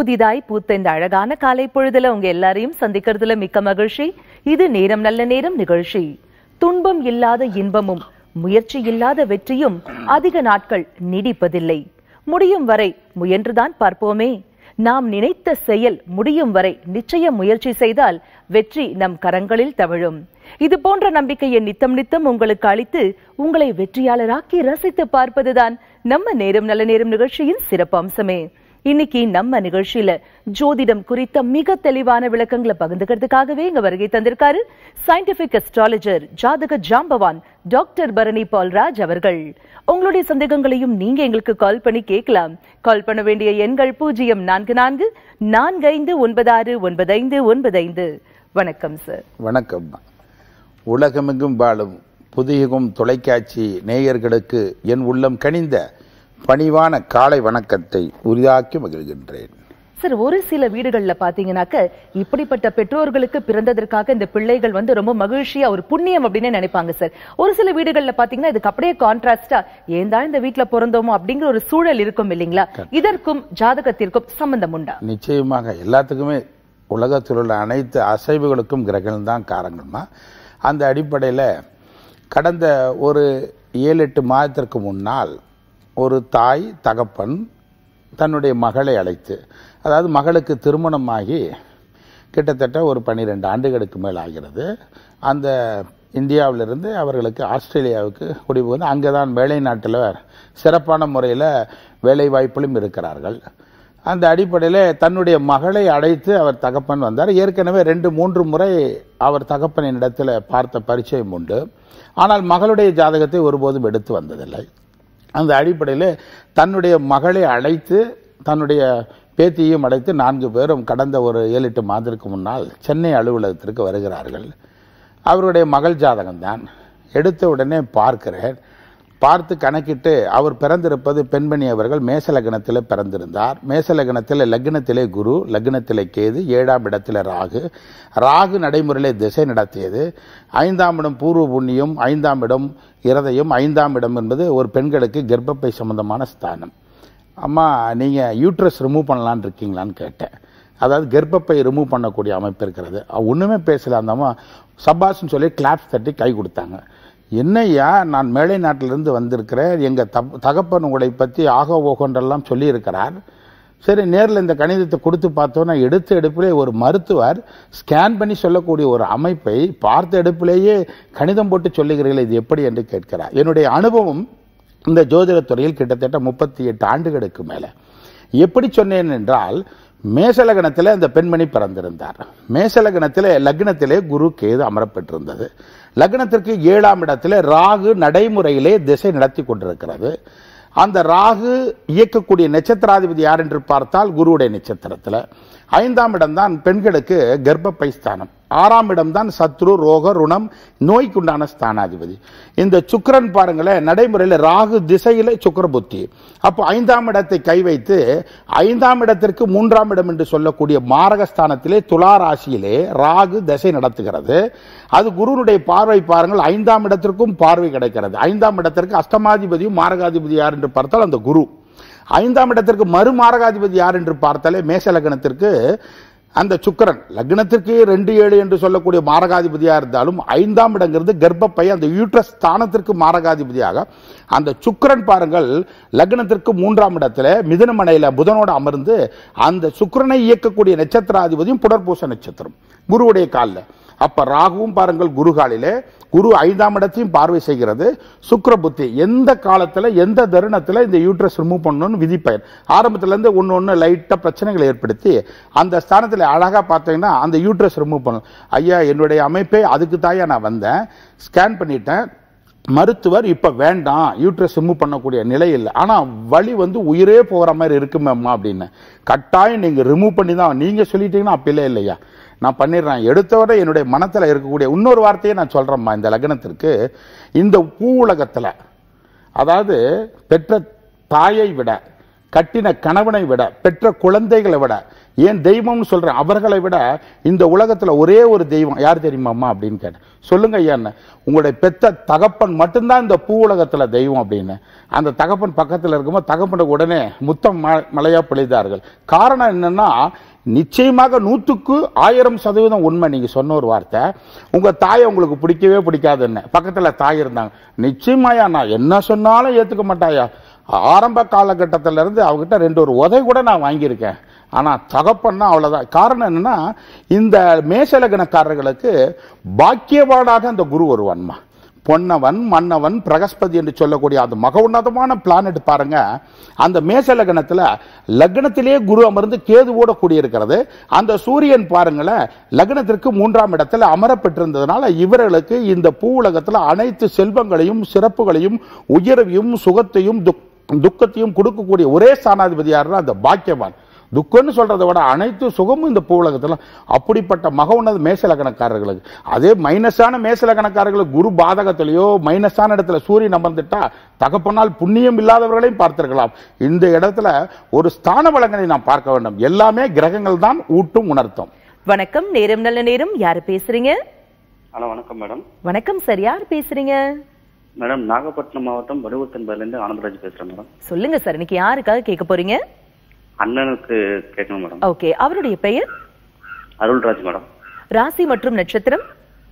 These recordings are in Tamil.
புதிதாய் பூத்த இந்த அழகான காலை பொழுதுல உங்க எல்லாரையும் சந்திக்கிறதுல மிக்க மகிழ்ச்சி இது நேரம் நல்ல நேரம் நிகழ்ச்சி துன்பம் இல்லாத இன்பமும் முயற்சி இல்லாத வெற்றியும் அதிக நாட்கள் நீடிப்பதில்லை முடியும் வரை முயன்றுதான் பார்ப்போமே நாம் நினைத்த செயல் முடியும் வரை நிச்சயம் முயற்சி செய்தால் வெற்றி நம் கரங்களில் தவழும் இது போன்ற நம்பிக்கையை நித்தம் நித்தம் உங்களுக்கு அளித்து உங்களை வெற்றியாளராக்கி ரசித்து பார்ப்பதுதான் நம்ம நேரம் நல்ல நேரம் நிகழ்ச்சியின் சிறப்பு அம்சமே இன்னைக்கு நம்ம நிகழ்ச்சியில ஜோதிடம் குறித்த மிக தெளிவான விளக்கங்களை பகிர்ந்துக்கிறதுக்காகவே இங்க வருகை தந்திருக்காரு சயின்டிபிக் அஸ்ட்ராலஜர் ஜாதக ஜாம்பவான் டாக்டர் பரணி பால்ராஜ் அவர்கள் உங்களுடைய சந்தேகங்களையும் நீங்க எங்களுக்கு கால் பண்ணி கேட்கலாம் கால் பண்ண வேண்டிய எண்கள் பூஜ்ஜியம் நான்கு நான்கு நான்கு ஐந்து ஒன்பது ஆறு ஒன்பது ஐந்து ஒன்பது ஐந்து வணக்கம் சார் வணக்கம் உலகமெங்கும் வாழும் புதியகும் தொலைக்காட்சி நேயர்களுக்கு என் உள்ளம் கனிந்த பணிவான காலை வணக்கத்தை உரிதாக்கி மகிழ்கின்றேன் சார் ஒரு சில வீடுகள்ல பாத்தீங்கன்னாக்க இப்படிப்பட்ட பெற்றோர்களுக்கு பிறந்ததற்காக இந்த பிள்ளைகள் வந்து ரொம்ப மகிழ்ச்சியா ஒரு புண்ணியம் அப்படின்னு நினைப்பாங்க சார் ஒரு சில வீடுகள்ல பாத்தீங்கன்னா இதுக்கு அப்படியே கான்ட்ராஸ்டா ஏந்தா இந்த வீட்டுல பிறந்தோமோ அப்படிங்கிற ஒரு சூழல் இருக்கும் இல்லைங்களா இதற்கும் ஜாதகத்திற்கும் சம்பந்தம் உண்டா நிச்சயமாக எல்லாத்துக்குமே உலகத்தில் உள்ள அனைத்து அசைவுகளுக்கும் கிரகங்கள் தான் காரணமா அந்த அடிப்படையில் கடந்த ஒரு ஏழு எட்டு மாதத்திற்கு முன்னால் ஒரு தாய் தகப்பன் தன்னுடைய மகளை அழைத்து அதாவது மகளுக்கு திருமணமாகி கிட்டத்தட்ட ஒரு பன்னிரெண்டு ஆண்டுகளுக்கு மேல் ஆகிறது அந்த இந்தியாவிலிருந்து அவர்களுக்கு ஆஸ்திரேலியாவுக்கு குடிபுகுந்து அங்கே தான் வேலை நாட்டில் சிறப்பான முறையில் வேலை வாய்ப்பிலும் இருக்கிறார்கள் அந்த அடிப்படையில் தன்னுடைய மகளை அழைத்து அவர் தகப்பன் வந்தார் ஏற்கனவே ரெண்டு மூன்று முறை அவர் தகப்பனின் இடத்துல பார்த்த பரிச்சயம் உண்டு ஆனால் மகளுடைய ஜாதகத்தை ஒருபோதும் எடுத்து வந்ததில்லை அந்த அடிப்படையில் தன்னுடைய மகளை அழைத்து தன்னுடைய பேத்தியையும் அழைத்து நான்கு பேரும் கடந்த ஒரு ஏழு எட்டு மாதத்திற்கு முன்னால் சென்னை அலுவலகத்திற்கு வருகிறார்கள் அவருடைய மகள் ஜாதகம்தான் எடுத்த உடனே பார்க்கிறேன் பார்த்து கணக்கிட்டு அவர் பிறந்திருப்பது பெண்மணி அவர்கள் மேச லக்னத்தில் பிறந்திருந்தார் மேச லக்னத்தில் லக்னத்திலே குரு லக்னத்திலே கேது ஏழாம் இடத்துல ராகு ராகு நடைமுறையிலே திசை நடத்தியது ஐந்தாம் இடம் பூர்வ புண்ணியம் ஐந்தாம் இடம் இருதயம் ஐந்தாம் இடம் என்பது ஒரு பெண்களுக்கு கர்ப்பப்பை சம்பந்தமான ஸ்தானம் அம்மா நீங்கள் யூட்ரஸ் ரிமூவ் பண்ணலான்னு இருக்கீங்களான்னு கேட்டேன் அதாவது கர்ப்பப்பை ரிமூவ் பண்ணக்கூடிய அமைப்பு இருக்கிறது அவ ஒன்றுமே பேசல அந்த அம்மா சபாஷ்னு சொல்லி கிளாப்ஸ் தட்டி கை கொடுத்தாங்க என்னய்யா நான் மேலை நாட்டிலிருந்து வந்திருக்கிறேன் எங்கள் தப் தகப்பன் உங்களை பற்றி ஆகோ ஓகோன்றெல்லாம் சொல்லியிருக்கிறார் சரி நேரில் இந்த கணிதத்தை கொடுத்து பார்த்தோன்னா எடுத்த எடுப்பிலே ஒரு மருத்துவர் ஸ்கேன் பண்ணி சொல்லக்கூடிய ஒரு அமைப்பை பார்த்த எடுப்பிலேயே கணிதம் போட்டு சொல்லுகிறீர்கள் இது எப்படி என்று கேட்கிறார் என்னுடைய அனுபவம் இந்த ஜோதிடத் துறையில் கிட்டத்தட்ட முப்பத்தி எட்டு ஆண்டுகளுக்கு மேலே எப்படி சொன்னேன் என்றால் மேசலகணத்தில் அந்த பெண்மணி பிறந்திருந்தார் மேசலகணத்தில் லக்னத்திலே குரு கேது அமரப்பட்டிருந்தது லக்னத்திற்கு ஏழாம் இடத்திலே ராகு நடைமுறையிலே திசை நடத்தி கொண்டிருக்கிறது அந்த ராகு இயக்கக்கூடிய நட்சத்திராதிபதி யார் என்று பார்த்தால் குருவுடைய நட்சத்திரத்தில் ஐந்தாம் இடம்தான் பெண்களுக்கு கர்ப்பப்பை ஸ்தானம் ஆறாம் இடம்தான் சத்ரு ரோக ருணம் நோய்க்குண்டான ஸ்தானாதிபதி இந்த சுக்கரன் பாருங்களேன் நடைமுறையில் ராகு திசையில சுக்கர புத்தி அப்போ ஐந்தாம் இடத்தை கை வைத்து ஐந்தாம் இடத்திற்கு மூன்றாம் இடம் என்று சொல்லக்கூடிய மாரகஸ்தானத்திலே துலா ராசியிலே ராகு திசை நடத்துகிறது அது குருனுடைய பார்வை பாருங்கள் ஐந்தாம் இடத்திற்கும் பார்வை கிடைக்கிறது ஐந்தாம் இடத்திற்கு அஷ்டமாதிபதியும் மாரகாதிபதி யார் என்று பார்த்தால் அந்த குரு ஐந்தாம் இடத்திற்கு மறுமாரகாதிபதி யார் என்று பார்த்தாலே மேச லக்னத்திற்கு அந்த சுக்கரன் லக்னத்திற்கு ரெண்டு ஏழு என்று சொல்லக்கூடிய மாரகாதிபதியாக இருந்தாலும் ஐந்தாம் இடங்கிறது கர்ப்பப்பை அந்த யூட்ரஸ் ஸ்தானத்திற்கு மாரகாதிபதியாக அந்த சுக்கரன் பாருங்கள் லக்னத்திற்கு மூன்றாம் இடத்துல மிதுனமனையில் புதனோடு அமர்ந்து அந்த சுக்கரனை இயக்கக்கூடிய நட்சத்திராதிபதியும் புனர்பூச நட்சத்திரம் குருவுடைய காலில் அப்ப ராகுவும் பாருங்கள் குரு காலிலே குரு ஐந்தாம் இடத்தையும் பார்வை செய்கிறது சுக்கர புத்தி எந்த காலத்துல எந்த தருணத்துல இந்த யூட்ரஸ் ரிமூவ் பண்ணணும்னு விதிப்பயன் ஆரம்பத்துல இருந்து ஒன்று ஒன்று லைட்டா பிரச்சனைகளை ஏற்படுத்தி அந்த ஸ்தானத்தில் அழகா பார்த்தீங்கன்னா அந்த யூட்ரஸ் ரிமூவ் பண்ணணும் ஐயா என்னுடைய அமைப்பே அதுக்கு தாயா நான் வந்தேன் ஸ்கேன் பண்ணிட்டேன் மருத்துவர் இப்ப வேண்டாம் யூட்ரஸ் ரிமூவ் பண்ணக்கூடிய நிலை இல்லை ஆனா வலி வந்து உயிரே போகிற மாதிரி இருக்குமேம்மா அப்படின்னு கட்டாயம் நீங்க ரிமூவ் பண்ணி தான் நீங்க சொல்லிட்டீங்கன்னா அப்ப இல்லையா நான் பண்ணிடுறேன் எடுத்தவரை என்னுடைய மனத்தில் இருக்கக்கூடிய இன்னொரு வார்த்தையை நான் சொல்கிறேம்மா இந்த லக்னத்திற்கு இந்த பூ உலகத்தில் அதாவது பெற்ற தாயை விட கட்டின கணவனை விட பெற்ற குழந்தைகளை விட ஏன் தெய்வம்னு சொல்றேன் அவர்களை விட இந்த உலகத்துல ஒரே ஒரு தெய்வம் யார் தெரியுமாம்மா அப்படின்னு கேட்டேன் சொல்லுங்க ஐயா என்ன உங்களுடைய பெத்த தகப்பன் மட்டும்தான் இந்த பூ உலகத்துல தெய்வம் அப்படின்னு அந்த தகப்பன் பக்கத்துல இருக்கும்போது தகப்பனுக்கு உடனே முத்தம் ம- மழையா பொழிந்தார்கள் காரணம் என்னன்னா நிச்சயமாக நூற்றுக்கு ஆயிரம் சதவீதம் உண்மை நீங்க சொன்ன ஒரு வார்த்தை உங்க தாயை உங்களுக்கு பிடிக்கவே பிடிக்காதுன்னு பக்கத்துல தாய் இருந்தாங்க நிச்சயமாயா நான் என்ன சொன்னாலும் ஏத்துக்க மாட்டாயா ஆரம்ப காலகட்டத்தில இருந்து அவகிட்ட ரெண்டு ஒரு உதை கூட நான் வாங்கியிருக்கேன் ஆனா தகப்பன்னா அவ்வளவுதான் காரணம் என்னன்னா இந்த மேசலகனக்காரர்களுக்கு பாக்கியவானாக அந்த குரு வருவான்மா பொன்னவன் மன்னவன் பிரகஸ்பதி என்று சொல்லக்கூடிய அந்த மக உன்னதமான பிளானட் பாருங்க அந்த மேச லக்னத்துல லக்னத்திலே குரு அமர்ந்து கேதுவோட கூடியிருக்கிறது அந்த சூரியன் பாருங்களேன் லக்னத்திற்கு மூன்றாம் இடத்துல அமர பெற்றிருந்ததுனால இவர்களுக்கு இந்த பூ உலகத்துல அனைத்து செல்வங்களையும் சிறப்புகளையும் உயர்வையும் சுகத்தையும் துக்- துக்கத்தையும் கொடுக்கக்கூடிய ஒரே ஸ்தானாதிபதி யாருன்னா அந்த பாக்கியவான் துக்கம்னு சொல்றதை விட அனைத்து சுகமும் இந்த பூ உலகத்துல அப்படிப்பட்ட மக உன்னத மேசலக்கணக்காரர்களுக்கு அதே மைனஸான மேசலக்கணக்காரர்களுக்கு குரு பாதகத்திலேயோ மைனஸான இடத்துல சூரியன் அமர்ந்துட்டா தகப்பனால் புண்ணியம் இல்லாதவர்களையும் பார்த்திருக்கலாம் இந்த இடத்துல ஒரு ஸ்தான வளங்களை நாம் பார்க்க வேண்டும் எல்லாமே கிரகங்கள் தான் ஊட்டும் உணர்த்தும் வணக்கம் நேரம் நல்ல நேரம் யாரு பேசுறீங்க ஹலோ வணக்கம் மேடம் வணக்கம் சார் யார் பேசுறீங்க மேடம் நாகப்பட்டினம் மாவட்டம் வடுவத்தன்பதுலேருந்து ஆனந்தராஜ் பேசுகிறேன் மேடம் சொல்லுங்க சார் இன்னைக்கு யாருக்காக கேட்க போறீங்க அண்ணனுக்கு கேட்கணும் மேடம் ஓகே அவருடைய பெயர் அருள்ராஜ் மேடம் ராசி மற்றும் நட்சத்திரம்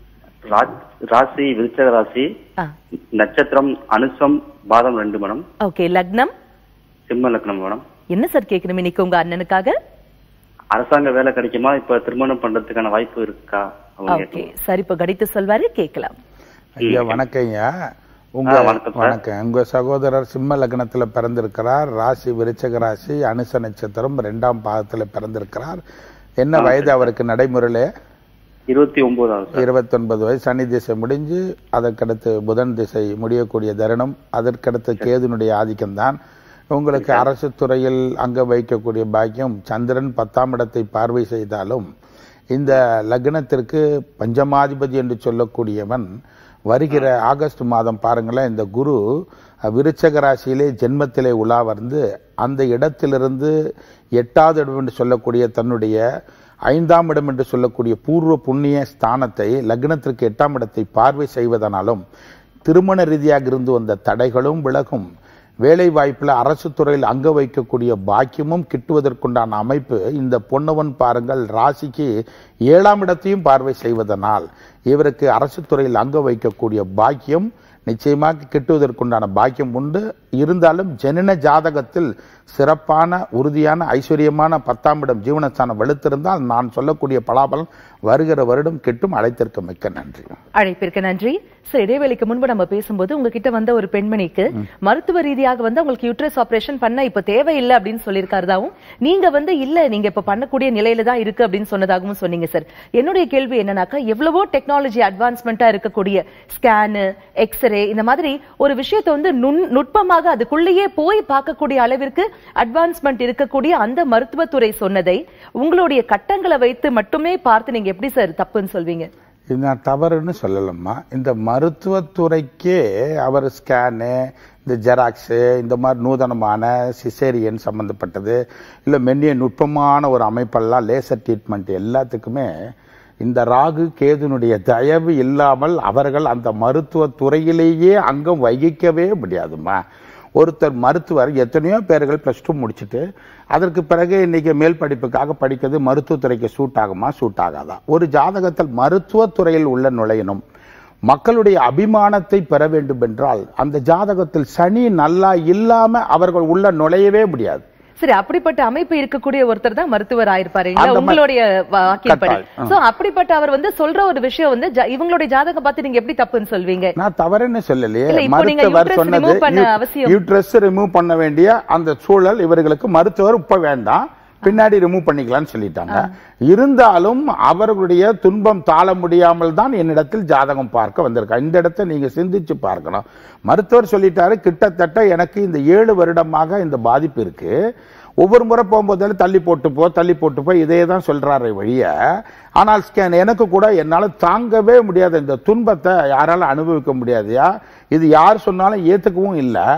ராஜ் ராசி விருச்சக ராசி ஆ நட்சத்திரம் அனுசம் பாதம் ரெண்டு மேடம் ஓகே லக்னம் சிம்ம லக்னம் மேடம் என்ன சார் கேட்கணும் இன்னைக்கு உங்க அண்ணனுக்காக அரசாங்க வேலை கிடைக்குமா இப்ப திருமணம் பண்றதுக்கான வாய்ப்பு இருக்கா அவங்க ஓகே கேட்கணும். சார் இப்ப கடித்து சொல்வாரு கேட்கலாம் ஐயா வணக்கம் ஐயா உங்க ஆ, வணக்கம் சார். வணக்கம் உங்க சகோதரர் சிம்ம லக்னத்துல பிறந்திருக்கிறார் ராசி விருச்சக ராசி அனுச நட்சத்திரம் ரெண்டாம் பாதத்துல பிறந்திருக்கிறார் என்ன வயது அவருக்கு நடைமுறையில இருபத்தி ஒன்பதாவது சார் இருபத்தொன்பது வயசு சனி திசை முடிஞ்சு அதற்கடுத்து புதன் திசை முடியக்கூடிய தருணம் அதற்கடுத்து கேதுனுடைய ஆதிக்கம்தான் உங்களுக்கு அரசு துறையில் அங்க வைக்கக்கூடிய பாக்கியம் சந்திரன் பத்தாம் இடத்தை பார்வை செய்தாலும் இந்த லக்னத்திற்கு பஞ்சமாதிபதி என்று சொல்லக்கூடியவன் வருகிற ஆகஸ்ட் மாதம் பாருங்களேன் இந்த குரு அஹ், விருச்சக ராசியிலே ஜென்மத்திலே உலா வந்து அந்த இடத்திலிருந்து எட்டாவது இடம் என்று சொல்லக்கூடிய தன்னுடைய ஐந்தாம் இடம் என்று சொல்லக்கூடிய பூர்வ புண்ணிய ஸ்தானத்தை லக்னத்திற்கு எட்டாம் இடத்தை பார்வை செய்வதனாலும் திருமண ரீதியாக இருந்து வந்த தடைகளும் விலகும் வேலை வாய்ப்புல அரசு துறையில் அங்க வைக்கக்கூடிய பாக்கியமும் கிட்டுவதற்குண்டான அமைப்பு இந்த பொன்னவன் பாருங்கள் ராசிக்கு ஏழாம் இடத்தையும் பார்வை செய்வதனால் இவருக்கு அரசு துறையில் அங்க வைக்கக்கூடிய பாக்கியம் நிச்சயமாக கிட்டுவதற்குண்டான பாக்கியம் உண்டு இருந்தாலும் ஜனன ஜாதகத்தில் சிறப்பான உறுதியான ஐஸ்வர்யமான பத்தாம் இடம் ஜீவனஸ்தானம் வெளுத்திருந்தால் நான் சொல்லக்கூடிய பலாபலம் வருகிற வருடம் கிட்டும் அழைத்திருக்க மிக்க நன்றி அழைப்பிற்கு நன்றி சார் இடைவேளைக்கு முன்பு நம்ம பேசும்போது உங்ககிட்ட வந்த ஒரு பெண்மணிக்கு மருத்துவ ரீதியாக வந்து அவங்களுக்கு யூட்ரஸ் ஆபரேஷன் பண்ண இப்ப தேவையில்லை அப்படின்னு சொல்லியிருக்காருதாவும் நீங்க வந்து இல்ல நீங்க இப்ப பண்ணக்கூடிய நிலையில தான் இருக்கு அப்படின்னு சொன்னதாகவும் சொன்னீங்க சார் என்னுடைய கேள்வி என்னன்னாக்கா எவ்வளவோ டெக்னாலஜி அட்வான்ஸ்மெண்டா இருக்கக்கூடிய ஸ்கேனு எக்ஸ்ரே இந்த மாதிரி ஒரு விஷயத்தை வந்து நுண் நுட்பமாக அதுக்குள்ளேயே போய் பார்க்கக்கூடிய அளவிற்கு அட்வான்ஸ்மெண்ட் இருக்கக்கூடிய அந்த மருத்துவத்துறை சொன்னதை உங்களுடைய கட்டங்களை வைத்து மட்டுமே பார்த்து நீங்க எப்படி சார் தப்புன்னு சொல்வீங்க இது நான் தவறுன்னு சொல்லலம்மா இந்த மருத்துவத்துறைக்கே அவர் ஸ்கேனு இந்த ஜெராக்ஸு இந்த மாதிரி நூதனமான சிசேரியன் சம்பந்தப்பட்டது இல்லை மென்னிய நுட்பமான ஒரு அமைப்பெல்லாம் லேசர் ட்ரீட்மெண்ட் எல்லாத்துக்குமே இந்த ராகு கேதுனுடைய தயவு இல்லாமல் அவர்கள் அந்த மருத்துவ துறையிலேயே அங்கம் வகிக்கவே முடியாதும்மா ஒருத்தர் மருத்துவர் எத்தனையோ பேர்கள் ப்ளஸ் டூ முடிச்சுட்டு அதற்கு பிறகு இன்னைக்கு மேல் படிப்புக்காக படிக்கிறது மருத்துவத்துறைக்கு சூட் ஆகுமா சூட் ஆகாதா ஒரு ஜாதகத்தில் மருத்துவத்துறையில் உள்ள நுழையணும் மக்களுடைய அபிமானத்தை பெற வேண்டும் என்றால் அந்த ஜாதகத்தில் சனி நல்லா இல்லாம அவர்கள் உள்ள நுழையவே முடியாது சரி அப்படிப்பட்ட அமைப்பு இருக்கக்கூடிய ஒருத்தர் தான் மருத்துவர் ஆயிருப்பாரு இல்ல? அந்த மா- உங்களுடைய வாக்கியப்படி கட்டாயம். சோ அப்படிப்பட்ட அவர் வந்து சொல்ற ஒரு விஷயம் வந்து ஜ- இவங்களுடைய ஜாதகம் பார்த்து நீங்க எப்படி தப்புன்னு சொல்வீங்க நான் தவறுன்னு சொல்லலையே இல்ல, இப்போ நீங்க மருத்துவர் uterus சொன்னது remove பண்ண அவசியம். யூட்ரஸ் ரிமூவ் பண்ண வேண்டிய அந்த சூழல் இவர்களுக்கு மருத்துவர் இப்ப வேண்டாம் பின்னாடி ரிமூவ் பண்ணிக்கலாம்னு சொல்லிட்டாங்க இருந்தாலும் அவர்களுடைய துன்பம் தாழ முடியாமல் தான் என்னிடத்தில் ஜாதகம் பார்க்க வந்திருக்கா இந்த இடத்தை நீங்க சிந்திச்சு பார்க்கணும் மருத்துவர் சொல்லிட்டாரு கிட்டத்தட்ட எனக்கு இந்த ஏழு வருடமாக இந்த பாதிப்பு இருக்கு ஒவ்வொரு முறை போகும்போதாலும் தள்ளி போட்டு போ தள்ளி போட்டு போ இதே தான் சொல்றாரு வழிய ஆனால் ஸ்கேன் எனக்கு கூட என்னால தாங்கவே முடியாத இந்த துன்பத்தை யாரால அனுபவிக்க முடியாதுயா இது யார் சொன்னாலும் ஏத்துக்கவும் இல்லை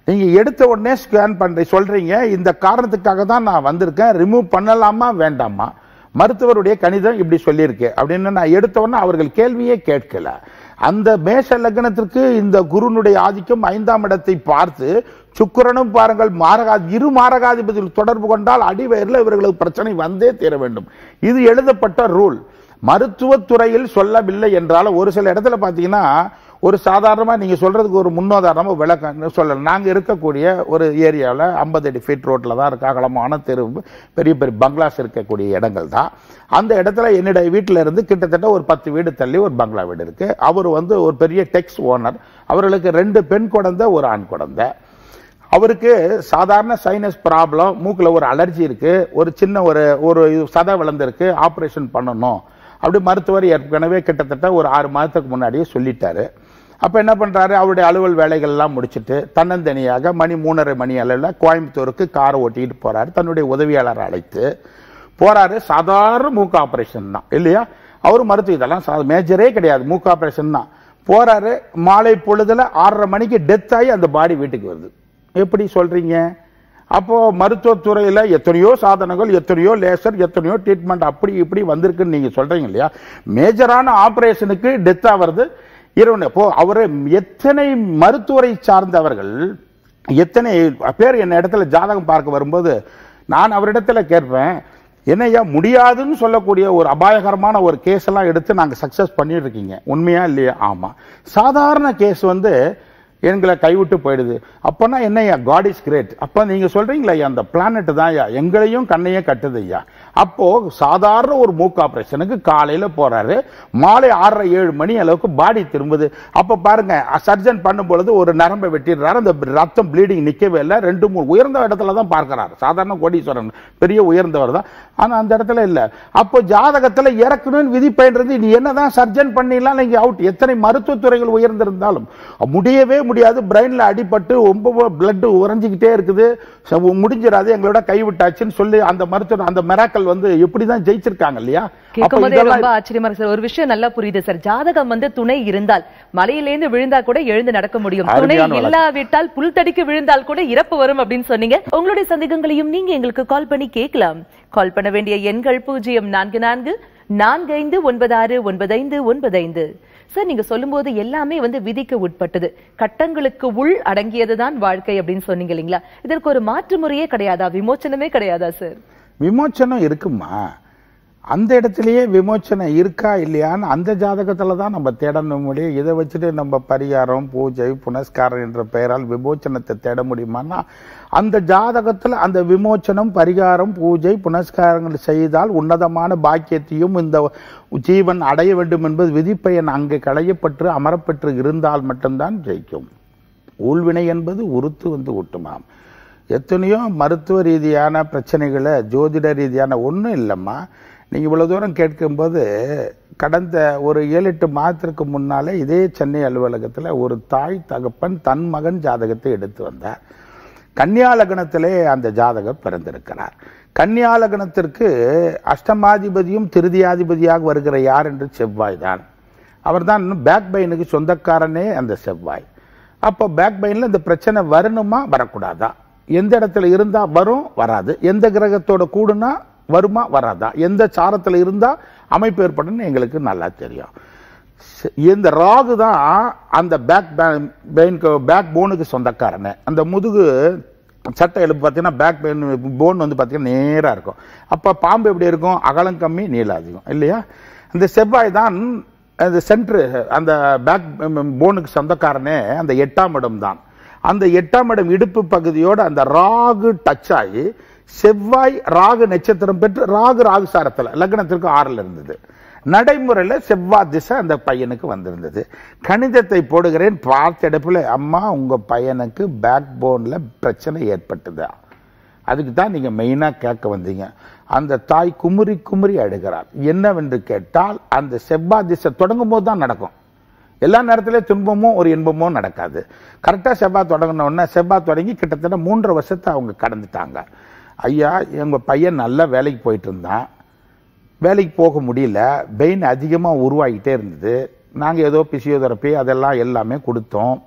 நீங்க எடுத்த உடனே ஸ்கேன் பண்ற சொல்றீங்க இந்த காரணத்துக்காக தான் நான் வந்திருக்கேன் ரிமூவ் பண்ணலாமா வேண்டாமா மருத்துவருடைய கணிதம் இப்படி சொல்லியிருக்கு அப்படின்னு நான் எடுத்த உடனே அவர்கள் கேள்வியே கேட்கல அந்த மேஷ லக்னத்திற்கு இந்த குருனுடைய ஆதிக்கம் ஐந்தாம் இடத்தை பார்த்து சுக்கிரனும் பாருங்கள் மாரகா இரு மாரகாதிபதியில் தொடர்பு கொண்டால் அடிவயரில் இவர்களுக்கு பிரச்சனை வந்தே தீர வேண்டும் இது எழுதப்பட்ட ரூல் மருத்துவத்துறையில் சொல்லவில்லை என்றாலும் ஒரு சில இடத்துல பார்த்தீங்கன்னா ஒரு சாதாரணமாக நீங்கள் சொல்றதுக்கு ஒரு முன்னுதாரணமாக விளக்கம் சொல்லலாம் நாங்கள் இருக்கக்கூடிய ஒரு ஏரியாவில் ஐம்பது அடி ஃபீட் ரோட்டில் தான் இருக்க அகலமான தெரு பெரிய பெரிய பங்களாஸ் இருக்கக்கூடிய இடங்கள் தான் அந்த இடத்துல என்னுடைய வீட்டில் இருந்து கிட்டத்தட்ட ஒரு பத்து வீடு தள்ளி ஒரு பங்களா வீடு இருக்கு அவர் வந்து ஒரு பெரிய டெக்ஸ் ஓனர் அவர்களுக்கு ரெண்டு பெண் குழந்தை ஒரு ஆண் குழந்தை அவருக்கு சாதாரண சைனஸ் ப்ராப்ளம் மூக்கில் ஒரு அலர்ஜி இருக்கு ஒரு சின்ன ஒரு ஒரு இது சதை விளந்திருக்கு ஆப்ரேஷன் பண்ணணும் அப்படி மருத்துவர் ஏற்கனவே கிட்டத்தட்ட ஒரு ஆறு மாதத்துக்கு முன்னாடியே சொல்லிட்டாரு அப்போ என்ன பண்றாரு அவருடைய அலுவல் வேலைகள் எல்லாம் முடிச்சிட்டு தன்னந்தனியாக மணி மூணரை மணி அளவில் கோயம்புத்தூருக்கு காரை ஓட்டிட்டு போறாரு தன்னுடைய உதவியாளரை அழைத்து போறாரு சாதாரண மூக்கு ஆபரேஷன் தான் இல்லையா அவர் மருத்துவ இதெல்லாம் சா- மேஜரே கிடையாது மூக்கு ஆபரேஷன் தான் போறாரு மாலை பொழுதுல ஆறரை மணிக்கு டெத் ஆகி அந்த பாடி வீட்டுக்கு வருது எப்படி சொல்றீங்க அப்போ மருத்துவத்துறையில எத்தனையோ சாதனங்கள் எத்தனையோ லேசர் எத்தனையோ ட்ரீட்மெண்ட் அப்படி இப்படி வந்திருக்குன்னு நீங்க சொல்றீங்க இல்லையா மேஜரான ஆபரேஷனுக்கு டெத் ஆகிறது இரவு அப்போ அவரை எத்தனை மருத்துவரை சார்ந்தவர்கள் எத்தனை பேர் என்ன இடத்துல ஜாதகம் பார்க்க வரும்போது நான் அவரிடத்துல கேட்பேன் என்னய்யா முடியாதுன்னு சொல்லக்கூடிய ஒரு அபாயகரமான ஒரு கேஸ் எல்லாம் எடுத்து நாங்க சக்சஸ் பண்ணிட்டு இருக்கீங்க உண்மையா இல்லையா ஆமா சாதாரண கேஸ் வந்து எங்களை கைவிட்டு போயிடுது அப்போனா என்னய்யா காட் இஸ் கிரேட் அப்போ நீங்க சொல்றீங்களா ஐயா அந்த பிளானட் தான் ஐயா எங்களையும் கண்ணையும் கட்டுது ஐயா அப்போ சாதாரண ஒரு மூக்கு ஆபரேஷனுக்கு காலையில போறாரு மாலை ஆறரை ஏழு மணி அளவுக்கு பாடி திரும்புது அப்ப பாருங்க சர்ஜன் பண்ணும் பொழுது ஒரு நரம்பை வெட்டிடுறாரு அந்த ரத்தம் ப்ளீடிங் நிக்கவே இல்லை ரெண்டு மூணு உயர்ந்த இடத்துல தான் பார்க்கிறாரு சாதாரண கோடீஸ்வரன் பெரிய உயர்ந்தவர் தான் ஆனா அந்த இடத்துல இல்ல அப்போ ஜாதகத்துல இறக்கணும்னு விதி பயின்றது நீ என்னதான் சர்ஜன் பண்ணிடலாம் நீங்க அவுட் எத்தனை மருத்துவத்துறைகள் உயர்ந்திருந்தாலும் முடியவே முடியாது பிரெயின்ல அடிபட்டு ரொம்ப பிளட் உறைஞ்சிக்கிட்டே இருக்குது ச- முடிஞ்சிடாது எங்களோட கைவிட்டாச்சுன்னு சொல்லி அந்த மருத்துவர் அந்த மெராக்கல் வந்து எப்படிதான் ஜெயிச்சிருக்காங்க இல்லையா அப்ப கேட்கும் போதே இதெல்லாம் ரொம்ப ஆச்சரியமா இருக்கு சார் ஒரு விஷயம் நல்லா புரியுது சார் ஜாதகம் வந்து துணை இருந்தால் மலையிலேந்து விழுந்தா கூட எழுந்து நடக்க முடியும் துணை அருமையான வழக்கு. இல்லாவிட்டால் புல் தடிக்கு விழுந்தால் கூட இறப்பு வரும் அப்படின்னு சொன்னீங்க உங்களுடைய சந்தேகங்களையும் நீங்க எங்களுக்கு கால் பண்ணி கேட்கலாம் கால் பண்ண வேண்டிய எண்கள் பூஜ்ஜியம் நான்கு நான்கு நான்கு ஐந்து ஒன்பது ஆறு ஒன்பது ஐந்து ஒன்பது ஐந்து சார் நீங்க சொல்லும்போது எல்லாமே வந்து விதிக்கு உட்பட்டது கட்டங்களுக்கு உள் அடங்கியதுதான் வாழ்க்கை அப்படின்னு சொன்னீங்க இல்லைங்களா இதற்கு ஒரு மாற்று முறையே கிடையாதா விமோச்சனமே கிடையாதா சார் விமோச்சனம் இருக்குமா அந்த இடத்துலயே விமோச்சனம் இருக்கா இல்லையான்னு அந்த ஜாதகத்துல தான் நம்ம தேடணும் முடியும் இதை வச்சுட்டு நம்ம பரிகாரம் பூஜை புனஸ்காரம் என்ற பெயரால் விமோச்சனத்தை தேட முடியுமான்னா அந்த ஜாதகத்துல அந்த விமோச்சனம் பரிகாரம் பூஜை புனஸ்காரங்கள் செய்தால் உன்னதமான பாக்கியத்தையும் இந்த ஜீவன் அடைய வேண்டும் என்பது விதிப்பயன் அங்கே களையப்பட்டு அமரப்பெற்று இருந்தால் மட்டும்தான் ஜெயிக்கும் ஊழ்வினை என்பது உறுத்து வந்து ஊட்டுமாம் எத்தனையோ மருத்துவ ரீதியான பிரச்சனைகளை ஜோதிட ரீதியான ஒன்றும் இல்லைம்மா நீங்கள் இவ்வளோ தூரம் கேட்கும்போது கடந்த ஒரு ஏழு எட்டு மாதத்திற்கு முன்னாலே இதே சென்னை அலுவலகத்தில் ஒரு தாய் தகப்பன் தன் மகன் ஜாதகத்தை எடுத்து வந்தார் கன்னியா லக்னத்திலே அந்த ஜாதகர் பிறந்திருக்கிறார் கன்னியா லக்னத்திற்கு அஷ்டமாதிபதியும் திருதியாதிபதியாக வருகிற யார் என்று செவ்வாய் தான் அவர்தான் பேக் பெயினுக்கு சொந்தக்காரனே அந்த செவ்வாய் அப்போ பேக் பெயின்ல இந்த பிரச்சனை வரணுமா வரக்கூடாதா எந்த இடத்துல இருந்தா வரும் வராது எந்த கிரகத்தோட கூடுனா வருமா வராதா எந்த சாரத்துல இருந்தா அமைப்பு ஏற்படும்னு எங்களுக்கு நல்லா தெரியும் ச- இந்த ராகு தான் அந்த பேக் பெயினுக்கு பேக் போனுக்கு சொந்தக்காரனே அந்த முதுகு சட்டை எலும்பு பார்த்தீங்கன்னா பேக் பெயின் போன் வந்து பார்த்தீங்கன்னா நேராக இருக்கும் அப்போ பாம்பு எப்படி இருக்கும் அகலம் கம்மி நீளம் அதிகம் இல்லையா இந்த செவ்வாய் தான் அந்த சென்ட்ரு அந்த பேக் போனுக்கு சொந்தக்காரனே அந்த எட்டாம் இடம் தான் அந்த எட்டாம் இடம் இடுப்பு பகுதியோட அந்த ராகு டச் ஆகி செவ்வாய் ராகு நட்சத்திரம் பெற்று ராகு ராகு சாரத்தில் லக்னத்திற்கு ஆறில் இருந்தது நடைமுறையில் செவ்வாய் திசை அந்த பையனுக்கு வந்திருந்தது கணிதத்தை போடுகிறேன் பார்த்த இடத்துல அம்மா உங்க பையனுக்கு பேக் போன்ல பிரச்சனை ஏற்பட்டதா அதுக்கு தான் நீங்க மெயினா கேட்க வந்தீங்க அந்த தாய் குமுறி குமுறி அழுகிறார் என்னவென்று கேட்டால் அந்த செவ்வாய் திசை தொடங்கும் போது தான் நடக்கும் எல்லா நேரத்திலையும் துன்பமோ ஒரு இன்பமோ நடக்காது கரெக்டாக செவ்வாய் தொடங்கின உடனே செவ்வாய் தொடங்கி கிட்டத்தட்ட மூன்றரை வருஷத்தை அவங்க கடந்துட்டாங்க ஐயா எங்க பையன் நல்ல வேலைக்கு போயிட்டு இருந்தான் வேலைக்கு போக முடியல பெயின் அதிகமாக உருவாகிட்டே இருந்தது நாங்கள் ஏதோ பிசியோதெரப்பி அதெல்லாம் எல்லாமே கொடுத்தோம்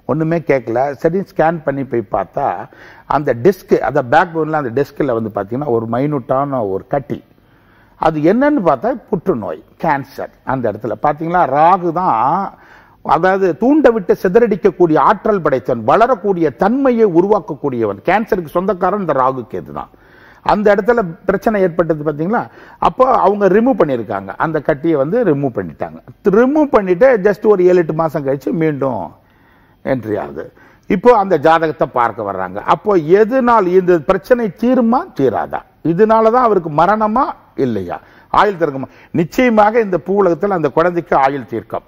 ஒண்ணுமே கேட்கல சரி ஸ்கேன் பண்ணி போய் பார்த்தா அந்த டிஸ்க் அந்த பேக் போன்ல அந்த டிஸ்கில் வந்து பார்த்தீங்கன்னா ஒரு மைனூட்டான ஒரு கட்டி அது என்னன்னு பார்த்தா புற்றுநோய் கேன்சர் அந்த இடத்துல பார்த்தீங்களா ராகு தான் அதாவது தூண்ட விட்டு சிதறடிக்கக்கூடிய ஆற்றல் படைத்தவன் வளரக்கூடிய தன்மையை உருவாக்கக்கூடியவன் கேன்சருக்கு சொந்தக்காரன் இந்த ராகு கேது தான் அந்த இடத்துல பிரச்சனை ஏற்பட்டது பார்த்தீங்களா அப்போ அவங்க ரிமூவ் பண்ணியிருக்காங்க அந்த கட்டியை வந்து ரிமூவ் பண்ணிட்டாங்க ரிமூவ் பண்ணிட்டு ஜஸ்ட் ஒரு ஏழு எட்டு மாசம் கழிச்சு மீண்டும் என்ட்ரி ஆகுது இப்போ அந்த ஜாதகத்தை பார்க்க வர்றாங்க அப்போ எதுனால் இந்த பிரச்சனை தீருமா தீராதா இதனால தான் அவருக்கு மரணமா இல்லையா ஆயுள் தீர்க்கமா நிச்சயமாக இந்த பூவுலகத்தில் அந்த குழந்தைக்கு ஆயுள் தீர்க்கம்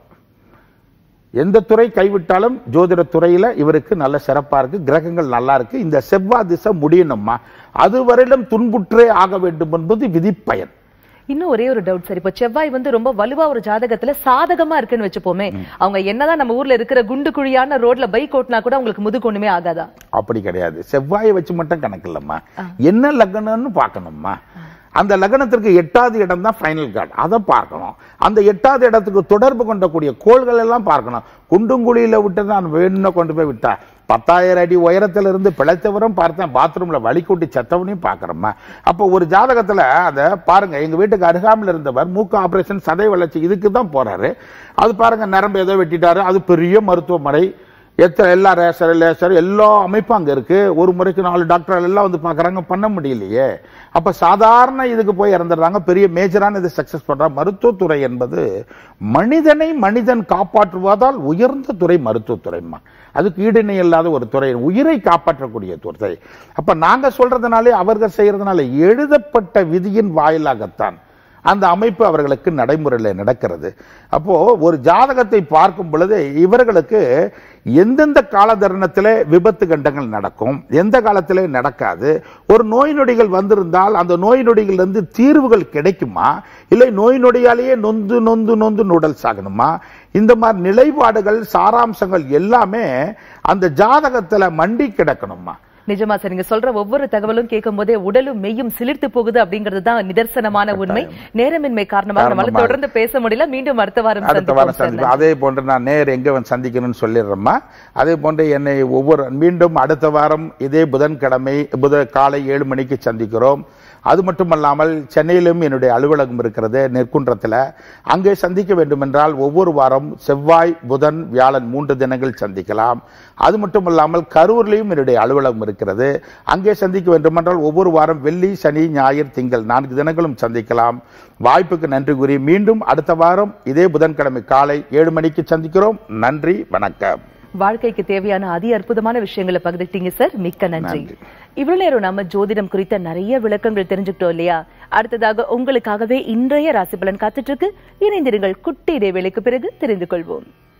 எந்த துறை கைவிட்டாலும் ஜோதிட துறையில இவருக்கு நல்ல சிறப்பா இருக்கு கிரகங்கள் நல்லா இருக்கு இந்த செவ்வாய் திசை முடியணுமா அதுவரையிலும் துன்புற்றே ஆக வேண்டும் என்பது விதிப்பயன் இன்னும் ஒரே ஒரு டவுட் சார் இப்ப செவ்வாய் வந்து ரொம்ப வலுவா ஒரு ஜாதகத்துல சாதகமா இருக்குன்னு வச்சுப்போமே அவங்க என்னதான் நம்ம ஊர்ல இருக்கிற குண்டு குழியான ரோட்ல பைக் ஓட்டினா கூட உங்களுக்கு முதுகு ஒண்ணுமே ஆகாதா அப்படி கிடையாது செவ்வாயை வச்சு மட்டும் கணக்கு இல்லம்மா என்ன லக்னம்னு பார்க்கணும்மா அந்த லக்னத்திற்கு எட்டாவது இடம் தான் ஃபைனல் கார்டு அதை பார்க்கணும் அந்த எட்டாவது இடத்துக்கு தொடர்பு கொண்டக்கூடிய கோள்கள் எல்லாம் பார்க்கணும் குண்டுங்குழியில விட்டு நான் வேணும்னு கொண்டு போய் விட்டா பத்தாயிரம் அடி உயரத்துல இருந்து பிழைத்தவரும் பார்த்தேன் பாத்ரூம்ல வழி கூட்டி செத்தவனையும் பார்க்கறோமா அப்போ ஒரு ஜாதகத்துல அதை பாருங்க எங்க வீட்டுக்கு அருகாமையில் இருந்தவர் மூக்கு ஆபரேஷன் சதை வளர்ச்சி இதுக்கு தான் போறாரு அது பாருங்க நரம்பு ஏதோ வெட்டிட்டாரு அது பெரிய மருத்துவமனை எத்தனை எல்லா ரேசர் லேசர் எல்லா அமைப்பும் அங்க இருக்கு ஒரு முறைக்கு நாலு டாக்டர் எல்லாம் வந்து பார்க்கறாங்க பண்ண முடியலையே அப்ப சாதாரண இதுக்கு போய் இறந்துடுறாங்க பெரிய மேஜரான இது சக்சஸ் பண்றாங்க மருத்துவத்துறை என்பது மனிதனை மனிதன் காப்பாற்றுவதால் உயர்ந்த துறை மருத்துவத்துறைமா அதுக்கு ஈடிணை இல்லாத ஒரு துறை உயிரை காப்பாற்றக்கூடிய துறை அப்ப நாங்க சொல்றதுனாலே அவர்கள் செய்யறதுனால எழுதப்பட்ட விதியின் வாயிலாகத்தான் அந்த அமைப்பு அவர்களுக்கு நடைமுறையில் நடக்கிறது அப்போ ஒரு ஜாதகத்தை பார்க்கும் பொழுது இவர்களுக்கு எந்தெந்த கால தருணத்திலே விபத்து கண்டங்கள் நடக்கும் எந்த காலத்திலே நடக்காது ஒரு நோய் நொடிகள் வந்திருந்தால் அந்த நோய் நொடிகளிலிருந்து தீர்வுகள் கிடைக்குமா இல்லை நோய் நொடியாலேயே நொந்து நொந்து நொந்து நுடல் சாகணுமா இந்த மாதிரி நிலைப்பாடுகள் சாராம்சங்கள் எல்லாமே அந்த ஜாதகத்துல மண்டி கிடக்கணுமா நிஜமா சார் நீங்க சொல்ற ஒவ்வொரு தகவலும் கேட்கும் போதே உடலும் மெய்யும் சிலிர்த்து போகுது அப்படிங்கிறது தான் நிதர்சனமான உண்மை நேரமின்மை காரணமாக நம்மளால காரணமாக. தொடர்ந்து பேச முடியல மீண்டும் அடுத்த வாரம் அடுத்த வாரம் சந்திப்போம் சார். சந்திப்போம் அதே போன்று நான் நேர் எங்க வந்து சந்திக்கணும்னு சொல்லிடுறேம்மா அதே போன்று என்னை ஒவ்வொரு மீண்டும் அடுத்த வாரம் இதே புதன்கிழமை புத காலை ஏழு மணிக்கு சந்திக்கிறோம் அது மட்டுமல்லாமல் சென்னையிலும் என்னுடைய அலுவலகம் இருக்கிறது நெற்குன்றத்தில் அங்கே சந்திக்க வேண்டுமென்றால் ஒவ்வொரு வாரம் செவ்வாய் புதன் வியாழன் மூன்று தினங்கள் சந்திக்கலாம் அது மட்டுமல்லாமல் கரூர்லையும் என்னுடைய அலுவலகம் இருக்கிறது அங்கே சந்திக்க வேண்டுமென்றால் ஒவ்வொரு வாரம் வெள்ளி சனி ஞாயிறு திங்கள் நான்கு தினங்களும் சந்திக்கலாம் வாய்ப்புக்கு நன்றி கூறி மீண்டும் அடுத்த வாரம் இதே புதன்கிழமை காலை ஏழு மணிக்கு சந்திக்கிறோம் நன்றி வணக்கம் வாழ்க்கைக்கு தேவையான அதி அற்புதமான விஷயங்களை பகிர்ந்துட்டீங்க சார் மிக்க நன்றி நன்றி. இவ்வளவு நேரம் நம்ம ஜோதிடம் குறித்த நிறைய விளக்கங்கள் தெரிஞ்சுக்கிட்டோம் இல்லையா அடுத்ததாக உங்களுக்காகவே இன்றைய ராசி பலன் காத்துட்டு இருக்கு இணைந்திருங்கள் குட்டி இடைவேளைக்கு பிறகு தெரிந்து கொள்வோம்